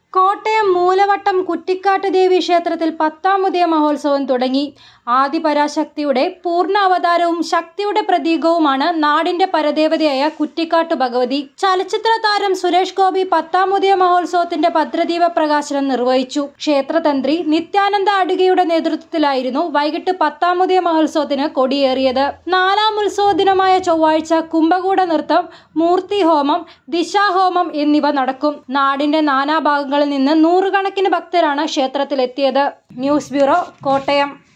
കോട്ടയം മൂലവട്ടം കുറ്റിക്കാട്ട് ദേവി ക്ഷേത്രത്തിൽ പത്താമുദയ മഹോത്സവം തുടങ്ങി ആദിപരാശക്തിയുടെ പൂർണ്ണ അവതാരവും ശക്തിയുടെ പ്രതീകവുമാണ് നാടിന്റെ പരദേവതയായ കുറ്റിക്കാട്ട് ഭഗവതി ചലച്ചിത്ര താരം സുരേഷ് ഗോപി പത്താമുദയ മഹോത്സവത്തിന്റെ ഭദ്രദീപ പ്രകാശനം നിർവഹിച്ചു ക്ഷേത്രതന്ത്രി നിത്യാനന്ദ അടുകയുടെ നേതൃത്വത്തിലായിരുന്നു വൈകിട്ട് പത്താമുദയ മഹോത്സവത്തിന് കൊടിയേറിയത് നാലാം ഉത്സവ ദിനമായ ചൊവ്വാഴ്ച കുംഭകൂട നൃത്തം മൂർത്തി ഹോമം ദിശാഹോമം എന്നിവ നടക്കും നാടിന്റെ നാനാഭാഗങ്ങളിൽ നിന്ന് നൂറുകണക്കിന് ഭക്തരാണ് ക്ഷേത്രത്തിലെത്തിയത് ന്യൂസ് ബ്യൂറോ കോട്ടയം